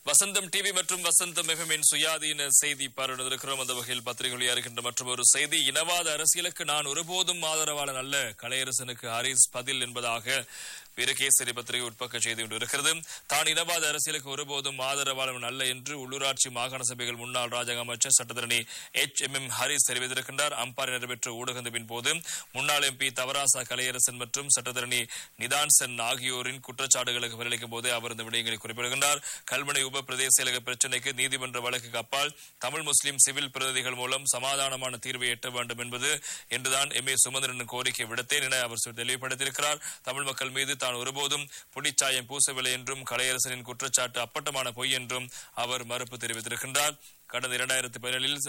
வசந்தம் TV மற்றும் வசந்தம் எஃப்எம்மின் சுயாதீன செய்தி பார்வையிடுகிறோம் அந்த வகையில் பத்திரிகைகளில் இருக்கின்ற மற்றும் ஒரு செய்தி இனவாத அரசியலுக்கு நான் ஒருபோதும் ஆதரவாளன் அல்ல கலையரசனுக்கு ஹாரிஸ் பதில் என்பதாக வீரகேசரி பத்திரிகை உட்பக்க செய்தி கொண்டு இருக்கிறது தான் இனவாத அரசியலுக்கு ஒருபோதும் ஆதரவாளன் அல்ல என்று உள்ளூராட்சி மாகாண சபைகள் முன்னாள் ராஜாங்க அமைச்சர் சட்டத்தரணி எச் எம் எம் ஹரிஸ் தெரிவித்திருக்கின்றார் அம்பாறை நடைபெற்ற ஊடகத்தின் போது முன்னாள் எம்பி தவராசா கலையரசன் மற்றும் சட்டத்தரணி நிதான் சென் ஆகியோரின் குற்றச்சாட்டுகளுக்கு பதிலளிக்கும் போது அவர் இந்த விடயங்களை குறிப்பிடுகின்றார் கல்முனை உப பிரதேச செயலக பிரச்சினைக்கு நீதிமன்ற வழக்குக்கு அப்பால் தமிழ் முஸ்லிம் சிவில் பிரதிநிதிகள் மூலம் சமாதானமான தீர்வை எட்ட வேண்டும் என்பது என்றுதான் எம் ஏ சுமந்திரன் கோரிக்கை விடுத்தேன் என அவர் தெளிவுபடுத்தியிருக்கிறார் தமிழ் மக்கள் மீது தான் ஒருபோதும் புடிச்சாயம் பூசவில்லை என்றும் கலையரசனின் குற்றச்சாட்டு அப்பட்டமான பொய் என்றும் அவர் மறுப்பு தெரிவித்திருக்கின்றார் கடந்த இரண்டாயிரத்தி பதினேழில்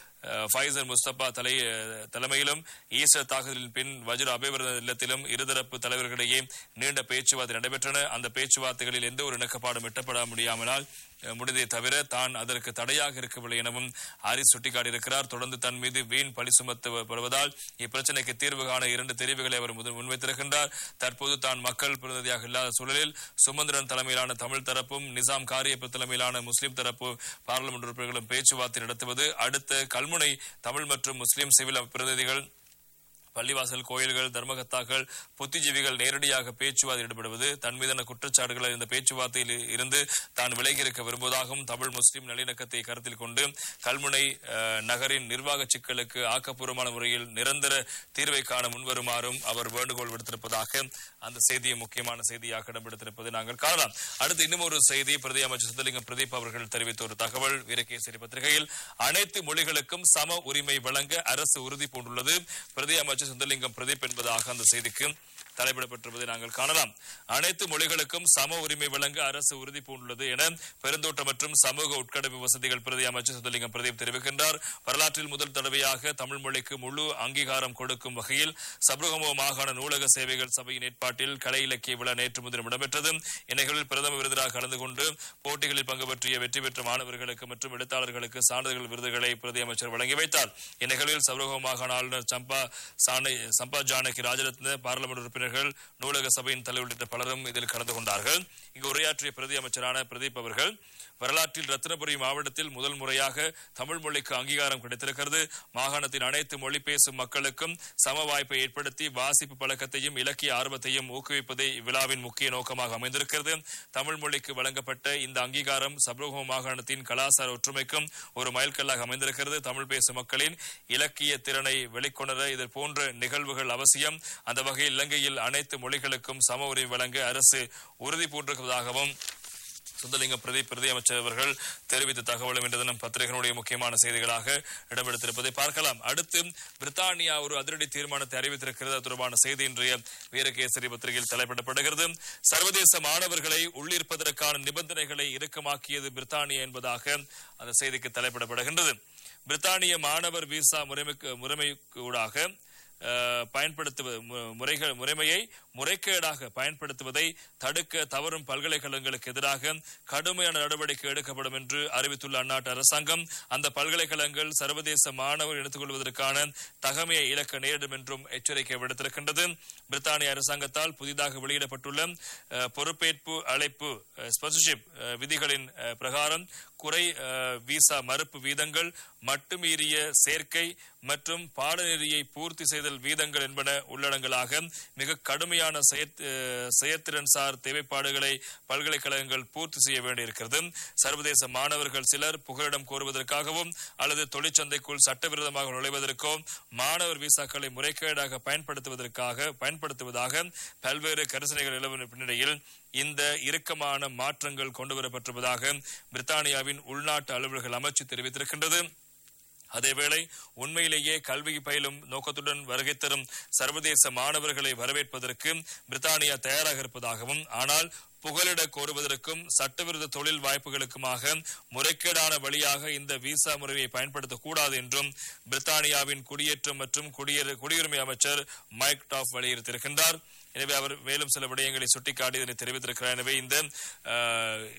ஃபைசர் முஸ்தபா தலை தலைமையிலும் ஈஸ்டர் தாக்குதலின் பின் வஜ்ர அபிவிருத இல்லத்திலும் இருதரப்பு தலைவர்களிடையே நீண்ட பேச்சுவார்த்தை நடைபெற்றன அந்த பேச்சுவார்த்தைகளில் எந்த ஒரு இணக்கப்பாடும் எட்டப்பட முடியாமலால் முடிந்ததை தவிர தான் அதற்கு தடையாக இருக்கவில்லை எனவும் ஹாரிஸ் சுட்டிக்காட்டியிருக்கிறார் தொடர்ந்து தன் மீது வீண் பழி சுமத்தப்படுவதால் இப்பிரச்சனைக்கு தீர்வு காண இரண்டு தெரிவுகளை அவர் முன்வைத்திருக்கின்றார் தற்போது தான் மக்கள் பிரதிநிதியாக இல்லாத சூழலில் சுமந்திரன் தலைமையிலான தமிழ் தரப்பும் நிசாம் காரியப்ப தலைமையிலான முஸ்லிம் தரப்பு பாராளுமன்ற உறுப்பினர்களும் பேச்சுவார்த்தை நடத்துவது அடுத்த கல்முனை தமிழ் மற்றும் முஸ்லிம் சிவில் பிரதிநிதிகள் பள்ளிவாசல் கோயில்கள் தர்மகத்தாக்கள் புத்திஜீவிகள் நேரடியாக பேச்சுவார்த்தை ஈடுபடுவது தன் மீதான குற்றச்சாட்டுகளை இந்த பேச்சுவார்த்தையில் இருந்து தான் விலகி இருக்க விரும்புவதாகவும் தமிழ் முஸ்லிம் நல்லிணக்கத்தை கருத்தில் கொண்டு கல்முனை நகரின் நிர்வாக சிக்கலுக்கு ஆக்கப்பூர்வமான முறையில் நிரந்தர தீர்வை காண முன்வருமாறும் அவர் வேண்டுகோள் விடுத்திருப்பதாக அந்த செய்தியை முக்கியமான செய்தியாக இடம்பெடுத்திருப்பதை நாங்கள் காணலாம் அடுத்து இன்னும் ஒரு செய்தி பிரதி அமைச்சர் சித்தலிங்கம் பிரதீப் அவர்கள் தெரிவித்த ஒரு தகவல் வீரகேசரி பத்திரிகையில் அனைத்து மொழிகளுக்கும் சம உரிமை வழங்க அரசு உறுதி பூண்டுள்ளது பிரதி அமைச்சர் சுந்தரலிங்கம் பிரதீப் என்பதாக அந்த செய்திக்கு தலைப்பிடப்பட்டிருப்பதை நாங்கள் காணலாம் அனைத்து மொழிகளுக்கும் சம உரிமை வழங்க அரசு உறுதி பூண்டுள்ளது என பெருந்தோட்டம் மற்றும் சமூக உட்கடப்பு வசதிகள் பிரதி அமைச்சர் சுந்தரலிங்கம் பிரதீப் தெரிவிக்கின்றார் வரலாற்றில் முதல் தடவையாக தமிழ் மொழிக்கு முழு அங்கீகாரம் கொடுக்கும் வகையில் சபருகமோ மாகாண நூலக சேவைகள் சபையின் ஏற்பாட்டில் கலை இலக்கிய விழா நேற்று முதலில் இடம்பெற்றது இந்நிகழ்வில் பிரதம விருதாக கலந்து கொண்டு போட்டிகளில் பங்கு பற்றிய வெற்றி பெற்ற மாணவர்களுக்கு மற்றும் எழுத்தாளர்களுக்கு சான்றிதழ் விருதுகளை பிரதி அமைச்சர் வழங்கி வைத்தார் இந்நிகழ்வில் சபருகமோ மாகாண ஆளுநர் சம்பா சம்பா ஜானகி ராஜரத்ன பாராளுமன்ற உறுப்பினர்கள் நூலக சபையின் தலைவர் உள்ளிட்ட பலரும் இதில் கலந்து கொண்டார்கள் இங்கு உரையாற்றிய பிரதி அமைச்சரான பிரதீப் அவர்கள் வரலாற்றில் ரத்னபுரி மாவட்டத்தில் முதல் முறையாக தமிழ் மொழிக்கு அங்கீகாரம் கிடைத்திருக்கிறது மாகாணத்தின் அனைத்து மொழி பேசும் மக்களுக்கும் சம வாய்ப்பை ஏற்படுத்தி வாசிப்பு பழக்கத்தையும் இலக்கிய ஆர்வத்தையும் ஊக்குவிப்பதே இவ்விழாவின் முக்கிய நோக்கமாக அமைந்திருக்கிறது தமிழ் மொழிக்கு வழங்கப்பட்ட இந்த அங்கீகாரம் சப்ரோகம மாகாணத்தின் கலாச்சார ஒற்றுமைக்கும் ஒரு மைல்கல்லாக அமைந்திருக்கிறது தமிழ் பேசும் மக்களின் இலக்கிய திறனை வெளிக்கொணர இது போன்ற நிகழ்வுகள் அவசியம் அந்த வகையில் இலங்கையில் அனைத்து மொழிகளுக்கும் சம உரிமை வழங்க அரசு உறுதி பூண்டிருப்பதாகவும் சுந்தலிங்கம் பிரதி பிரதி அமைச்சர் அவர்கள் தெரிவித்த தகவலும் இன்று தினம் பத்திரிகைகளுடைய முக்கியமான செய்திகளாக இடம்பெடுத்திருப்பதை பார்க்கலாம் அடுத்து பிரித்தானியா ஒரு அதிரடி தீர்மானத்தை அறிவித்திருக்கிறது அது தொடர்பான செய்தி இன்றைய வீரகேசரி பத்திரிகையில் தலைப்பிடப்படுகிறது சர்வதேச மாணவர்களை உள்ளிருப்பதற்கான நிபந்தனைகளை இறுக்கமாக்கியது பிரித்தானியா என்பதாக அந்த செய்திக்கு தலைப்பிடப்படுகின்றது பிரித்தானிய மாணவர் விசா முறைமைக்கு முறைமைக்கூடாக பயன்படுத்துவது முறைகள் முறைமையை முறைகேடாக பயன்படுத்துவதை தடுக்க தவறும் பல்கலைக்கழகங்களுக்கு எதிராக கடுமையான நடவடிக்கை எடுக்கப்படும் என்று அறிவித்துள்ள அந்நாட்டு அரசாங்கம் அந்த பல்கலைக்கழகங்கள் சர்வதேச மாணவர் எடுத்துக் கொள்வதற்கான தகமையை இழக்க நேரிடும் என்றும் எச்சரிக்கை விடுத்திருக்கின்றது பிரித்தானிய அரசாங்கத்தால் புதிதாக வெளியிடப்பட்டுள்ள பொறுப்பேற்பு அழைப்பு ஸ்பான்சர்ஷிப் விதிகளின் பிரகாரம் குறை விசா மறுப்பு வீதங்கள் மட்டுமீறிய சேர்க்கை மற்றும் பாடநெறியை பூர்த்தி செய்தல் வீதங்கள் என்பன உள்ளடங்களாக மிக கடுமையான செயற்திறன் சார் தேவைப்பாடுகளை பல்கலைக்கழகங்கள் பூர்த்தி செய்ய வேண்டியிருக்கிறது சர்வதேச மாணவர்கள் சிலர் புகலிடம் கோருவதற்காகவும் அல்லது தொழிற்சந்தைக்குள் சட்டவிரோதமாக நுழைவதற்கோ மாணவர் விசாக்களை முறைகேடாக பயன்படுத்துவதற்காக பயன்படுத்துவதாக பல்வேறு கரிசனைகள் நிலவின பின்னணியில் இந்த இறுக்கமான மாற்றங்கள் கொண்டுவரப்பட்டிருப்பதாக பிரித்தானியாவின் உள்நாட்டு அலுவலர்கள் அமைச்சு தெரிவித்திருக்கின்றது அதேவேளை உண்மையிலேயே கல்வி பயிலும் நோக்கத்துடன் வருகை தரும் சர்வதேச மாணவர்களை வரவேற்பதற்கு பிரித்தானியா தயாராக இருப்பதாகவும் ஆனால் புகலிட கோருவதற்கும் சட்டவிரோத தொழில் வாய்ப்புகளுக்குமாக முறைகேடான வழியாக இந்த விசா முறையை பயன்படுத்தக்கூடாது என்றும் பிரித்தானியாவின் குடியேற்றம் மற்றும் குடியுரிமை அமைச்சர் மைக் டாப் வலியுறுத்தியிருக்கின்றார் எனவே அவர் மேலும் சில விடயங்களை சுட்டிக்காட்டி இதனை தெரிவித்திருக்கிறார் எனவே இந்த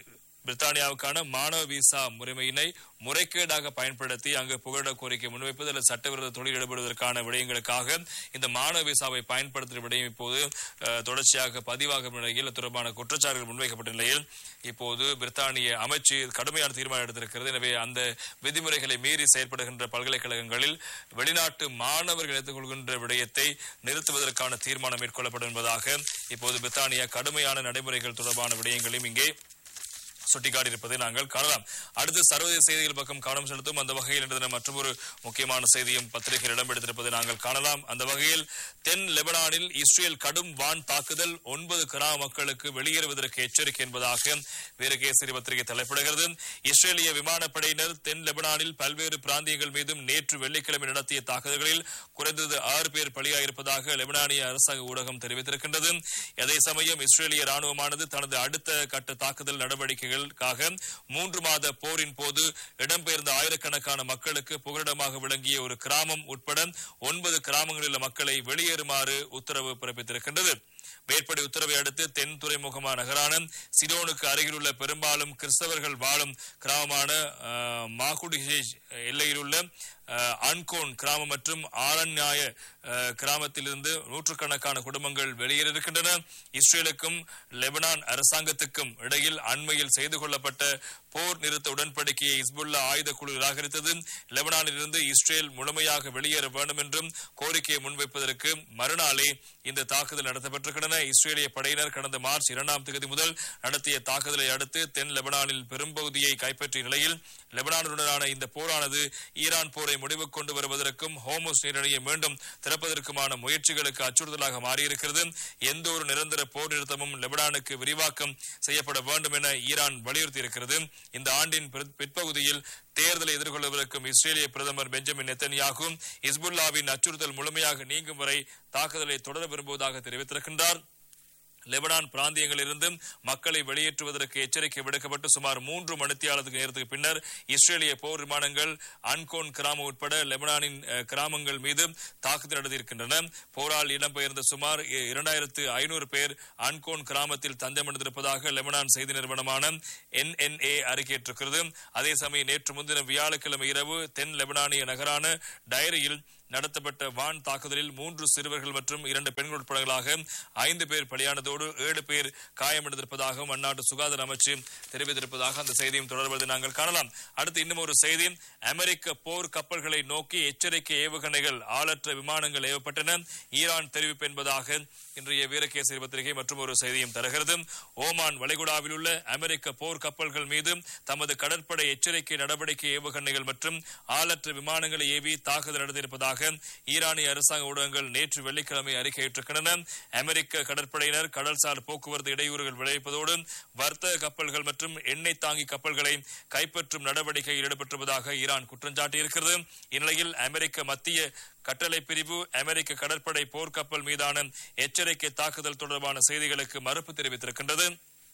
பிரித்தானியாவுக்கான மாணவ விசா முறைமையினை முறைகேடாக பயன்படுத்தி அங்கு புகலிட கோரிக்கை முன்வைப்பது அல்லது சட்டவிரோத தொழில் ஈடுபடுவதற்கான விடயங்களுக்காக இந்த மாணவ விசாவை பயன்படுத்தும் விடயம் இப்போது அஹ், தொடர்ச்சியாக பதிவாகும் நிலையில் அது தொடர்பான குற்றச்சாட்டுகள் முன்வைக்கப்பட்ட நிலையில் இப்போது பிரித்தானிய அமைச்சு கடுமையான தீர்மானம் எடுத்திருக்கிறது எனவே அந்த விதிமுறைகளை மீறி செயல்படுகின்ற பல்கலைக்கழகங்களில் வெளிநாட்டு மாணவர்கள் எடுத்துக்கொள்கின்ற விடயத்தை நிறுத்துவதற்கான தீர்மானம் மேற்கொள்ளப்படும் என்பதாக இப்போது பிரித்தானியா கடுமையான நடைமுறைகள் தொடர்பான விடயங்களையும் இங்கே சுட்டிக்காட்டியிருப்பதை நாங்கள் காணலாம் அடுத்து சர்வதேச செய்திகள் பக்கம் கவனம் செலுத்தும் அந்த வகையில் இன்று தினம் மற்றொரு முக்கியமான செய்தியும் பத்திரிகையில் இடம்பெடுத்திருப்பதை நாங்கள் காணலாம் அந்த வகையில் தென் லெபனானில் இஸ்ரேல் கடும் வான் தாக்குதல் ஒன்பது கிராம மக்களுக்கு வெளியேறுவதற்கு எச்சரிக்கை என்பதாக வீரகேசரி பத்திரிகை தலைப்பிடுகிறது இஸ்ரேலிய விமானப்படையினர் தென் லெபனானில் பல்வேறு பிராந்தியங்கள் மீதும் நேற்று வெள்ளிக்கிழமை நடத்திய தாக்குதல்களில் குறைந்தது ஆறு பேர் பலியாயிருப்பதாக லெபனானிய அரசாங்க ஊடகம் தெரிவித்திருக்கின்றது அதே சமயம் இஸ்ரேலிய ராணுவமானது தனது அடுத்த கட்ட தாக்குதல் நடவடிக்கைகளுக்காக மூன்று மாத போரின் போது இடம்பெயர்ந்த ஆயிரக்கணக்கான மக்களுக்கு புகலிடமாக விளங்கிய ஒரு கிராமம் உட்பட ஒன்பது கிராமங்களில் உள்ள மக்களை வெளியேறுமாறு உத்தரவு பிறப்பித்திருக்கின்றது மேற்படி உத்தரவை அடுத்து தென் துறைமுகமான நகரான சிடோனுக்கு அருகில் உள்ள பெரும்பாலும் கிறிஸ்தவர்கள் வாழும் கிராமமான அஹ், மாகுடிஹேஜ் எல்லையில் உள்ள அஹ், அன்கோன் கிராமம் மற்றும் ஆரண்யாய அஹ், கிராமத்திலிருந்து நூற்றுக்கணக்கான குடும்பங்கள் வெளியேற இருக்கின்றன இஸ்ரேலுக்கும் லெபனான் அரசாங்கத்துக்கும் இடையில் அண்மையில் செய்து கொள்ளப்பட்ட போர் நிறுத்த உடன்படிக்கையை இஸ்புல்லா ஆயுத குழு நிராகரித்தது லெபனானில் இருந்து இஸ்ரேல் முழுமையாக வெளியேற வேண்டும் என்றும் கோரிக்கையை முன்வைப்பதற்கு மறுநாளே இந்த தாக்குதல் நடத்தப்பட்டிருக்கின்றன இஸ்ரேலிய படையினர் கடந்த மார்ச் இரண்டாம் தேதி முதல் நடத்திய தாக்குதலை அடுத்து தென் லெபனானில் பெரும்பகுதியை கைப்பற்றிய நிலையில் லெபனானுடனான இந்த போரானது ஈரான் போரை முடிவுக்கு கொண்டு வருவதற்கும் ஹோமோஸ் நீரிணையை மீண்டும் திறப்பதற்குமான முயற்சிகளுக்கு அச்சுறுத்தலாக மாறியிருக்கிறது எந்த ஒரு நிரந்தர போர் நிறுத்தமும் லெபனானுக்கு விரிவாக்கம் செய்யப்பட வேண்டும் என ஈரான் வலியுறுத்தியிருக்கிறது இந்த ஆண்டின் பிற்- பிற்பகுதியில் தேர்தலை எதிர்கொள்ளவிருக்கும் இஸ்ரேலிய பிரதமர் பெஞ்சமின் நெத்தன்யாகு இஸ்புல்லாவின் அச்சுறுத்தல் முழுமையாக நீங்கும் வரை தாக்குதலை தொடர விரும்புவதாக தெரிவித்திருக்கின்றார் லெபனான் பிராந்தியங்களிலிருந்து மக்களை வெளியேற்றுவதற்கு எச்சரிக்கை விடுக்கப்பட்டு சுமார் மூன்று மணித்தியாலத்துக்கு நேரத்துக்கு பின்னர் இஸ்ரேலிய போர் விமானங்கள் அன்கோன் கிராமம் உட்பட லெபனானின் அஹ், கிராமங்கள் மீது தாக்குதல் நடத்தியிருக்கின்றன போரால் இடம்பெயர்ந்த சுமார் இ- இரண்டாயிரத்து ஐநூறு பேர் அன்கோன் கிராமத்தில் தஞ்சமடைந்திருப்பதாக லெபனான் செய்தி நிறுவனமான என்என்ஏ அறிக்கையிட்டிருக்கிறது அதே சமயம் நேற்று முன்தினம் வியாழக்கிழமை இரவு தென் லெபனானிய நகரான டைரியில் நடத்தப்பட்ட வான் தாக்குதலில் மூன்று சிறுவர்கள் மற்றும் இரண்டு பெண்கள் உட்படங்களாக ஐந்து பேர் பலியானதோடு ஏழு பேர் காயமடைந்திருப்பதாகவும் அந்நாட்டு சுகாதார அமைச்சு தெரிவித்திருப்பதாக அந்த செய்தியும் தொடர்வதை நாங்கள் காணலாம் அடுத்து இன்னும் ஒரு செய்தி அமெரிக்க போர் கப்பல்களை நோக்கி எச்சரிக்கை ஏவுகணைகள் ஆளற்ற விமானங்கள் ஏவப்பட்டன ஈரான் தெரிவிப்பு என்பதாக இன்றைய வீரகேசரி பத்திரிகை மற்றும் ஒரு செய்தியும் தருகிறது ஓமான் வளைகுடாவில் உள்ள அமெரிக்க போர் கப்பல்கள் மீது தமது கடற்படை எச்சரிக்கை நடவடிக்கை ஏவுகணைகள் மற்றும் ஆளற்ற விமானங்களை ஏவி தாக்குதல் நடத்தியிருப்பதாக ஈரானிய அரசாங்க ஊடகங்கள் நேற்று வெள்ளிக்கிழமை அறிக்கையிட்டிருக்கின்றன அமெரிக்க கடற்படையினர் கடல்சார் போக்குவரத்து இடையூறுகள் விளைவிப்பதோடு வர்த்தக கப்பல்கள் மற்றும் எண்ணெய் தாங்கி கப்பல்களை கைப்பற்றும் நடவடிக்கையில் ஈடுபட்டிருப்பதாக ஈரான் குற்றம் சாட்டியிருக்கிறது இந்நிலையில் அமெரிக்க மத்திய கட்டளை பிரிவு அமெரிக்க கடற்படை போர்க்கப்பல் மீதான எச்சரிக்கை தாக்குதல் தொடர்பான செய்திகளுக்கு மறுப்பு தெரிவித்திருக்கின்றது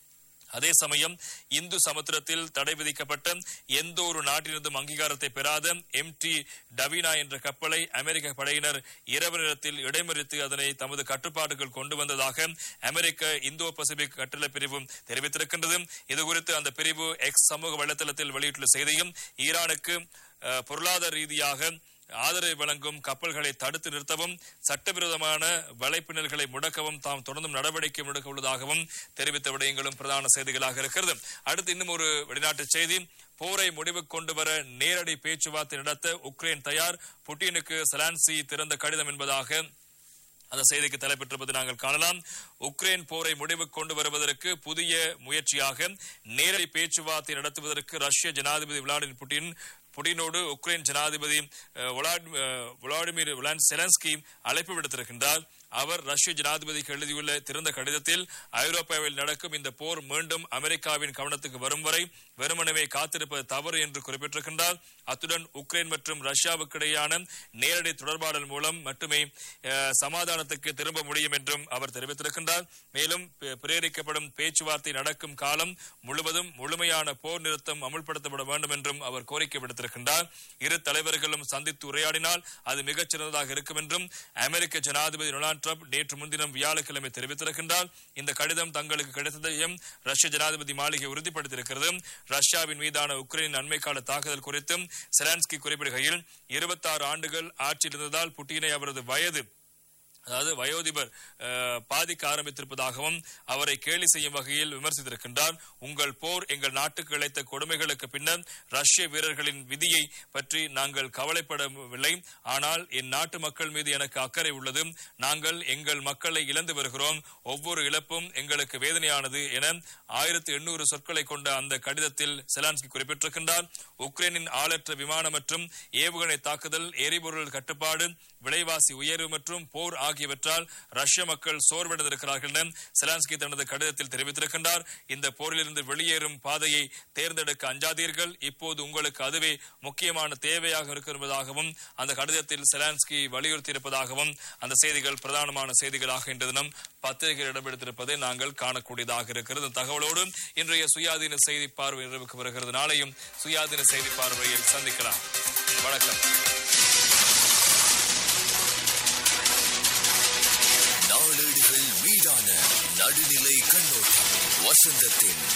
அதே சமயம் இந்து சமுத்திரத்தில் தடை விதிக்கப்பட்ட எந்த ஒரு நாட்டிலிருந்தும் அங்கீகாரத்தை பெறாத எம் டி டவினா என்ற கப்பலை அமெரிக்க படையினர் இரவு நேரத்தில் இடைமறித்து அதனை தமது கட்டுப்பாட்டுக்குள் கொண்டு வந்ததாக அமெரிக்க இந்தோ பசிபிக் கட்டளை பிரிவு தெரிவித்திருக்கின்றது இதுகுறித்து அந்த பிரிவு எக்ஸ் சமூக வலைதளத்தில் வெளியிட்டுள்ள செய்தியும் ஈரானுக்கு அஹ், பொருளாதார ரீதியாக ஆதரவை வழங்கும் கப்பல்களை தடுத்து நிறுத்தவும் சட்டவிரோதமான வலைப்பின்னல்களை முடக்கவும் தாம் தொடர்ந்தும் நடவடிக்கை முடக்க உள்ளதாகவும் தெரிவித்த விடயங்களும் பிரதான செய்திகளாக இருக்கிறது அடுத்து இன்னும் ஒரு வெளிநாட்டு செய்தி போரை முடிவுக்கு கொண்டு வர நேரடி பேச்சுவார்த்தை நடத்த உக்ரைன் தயார் புட்டினுக்கு சலான்சி திறந்த கடிதம் என்பதாக அந்த செய்திக்கு தலைப்பெற்றிருப்பதை நாங்கள் காணலாம் உக்ரைன் போரை முடிவுக்கு கொண்டு வருவதற்கு புதிய முயற்சியாக நேரடி பேச்சுவார்த்தை நடத்துவதற்கு ரஷ்ய ஜனாதிபதி விளாடிமிர் புட்டின் புடினோடு உக்ரைன் ஜனாதிபதி அஹ், விளாடி- அஹ், விளாடிமிர் விளான் செலன்ஸ்கி அழைப்பு விடுத்திருக்கின்றார் அவர் ரஷ்ய ஜனாதிபதிக்கு எழுதியுள்ள திறந்த கடிதத்தில் ஐரோப்பாவில் நடக்கும் இந்த போர் மீண்டும் அமெரிக்காவின் கவனத்துக்கு வரும் வரை வெறுமனவே காத்திருப்பது தவறு என்று குறிப்பிட்டிருக்கின்றார் அத்துடன் உக்ரைன் மற்றும் ரஷ்யாவுக்கு இடையான நேரடி தொடர்பாடல் மூலம் மட்டுமே அஹ், சமாதானத்துக்கு திரும்ப முடியும் என்றும் அவர் தெரிவித்திருக்கின்றார் மேலும் பே- பிரேரிக்கப்படும் பேச்சுவார்த்தை நடக்கும் காலம் முழுவதும் முழுமையான போர் நிறுத்தம் அமுல்படுத்தப்பட வேண்டும் என்றும் அவர் கோரிக்கை விடுத்திருக்கின்றார் இரு தலைவர்களும் சந்தித்து உரையாடினால் அது மிகச் சிறந்ததாக இருக்கும் என்றும் அமெரிக்க ஜனாதிபதி டொனால்டு டொனால்ட் ட்ரம்ப் நேற்று முன்தினம் வியாழக்கிழமை தெரிவித்திருக்கின்றார் இந்த கடிதம் தங்களுக்கு கிடைத்ததையும் ரஷ்ய ஜனாதிபதி மாளிகை உறுதிப்படுத்தியிருக்கிறது ரஷ்யாவின் மீதான உக்ரைனின் அண்மை கால தாக்குதல் குறித்தும் செலான்ஸ்கி குறிப்பிடுகையில் இருபத்தாறு ஆண்டுகள் ஆட்சியில் இருந்ததால் புட்டினை அவரது வயது அதாவது வயோதிபர் அஹ், பாதிக்க ஆரம்பித்திருப்பதாகவும் அவரை கேலி செய்யும் வகையில் விமர்சித்திருக்கின்றார் உங்கள் போர் எங்கள் நாட்டுக்கு இழைத்த கொடுமைகளுக்கு பின்னர் ரஷ்ய வீரர்களின் விதியை பற்றி நாங்கள் கவலைப்படவில்லை ஆனால் என் நாட்டு மக்கள் மீது எனக்கு அக்கறை உள்ளது நாங்கள் எங்கள் மக்களை இழந்து வருகிறோம் ஒவ்வொரு இழப்பும் எங்களுக்கு வேதனையானது என ஆயிரத்தி எண்ணூறு சொற்களை கொண்ட அந்த கடிதத்தில் செலான்ஸ்கி குறிப்பிட்டிருக்கின்றார் உக்ரைனின் ஆளற்ற விமானம் மற்றும் ஏவுகணை தாக்குதல் எரிபொருள் கட்டுப்பாடு விலைவாசி உயர்வு மற்றும் போர் ஆகியவற்றால் ரஷ்ய மக்கள் சோர்வடைந்திருக்கிறார்கள் என செலான்ஸ்கி தனது கடிதத்தில் தெரிவித்திருக்கின்றார் இந்த போரிலிருந்து வெளியேறும் பாதையை தேர்ந்தெடுக்க அஞ்சாதீர்கள் இப்போது உங்களுக்கு அதுவே முக்கியமான தேவையாக இருக்கிறதாகவும் அந்த கடிதத்தில் செலான்ஸ்கி வலியுறுத்தியிருப்பதாகவும் அந்த செய்திகள் பிரதானமான செய்திகளாக இன்று தினம் பத்திரிகையில் இடம்பெடுத்திருப்பதை நாங்கள் காணக்கூடியதாக இருக்கிறது இந்த தகவலோடு இன்றைய சுயாதீன செய்தி பார்வை நிறைவுக்கு வருகிறது நாளையும் சுயாதீன செய்தி பார்வையில் சந்திக்கலாம் வணக்கம் நாளேடுகள் மீதான நடுநிலை கண்ணோட்டம் வசந்தத்தின்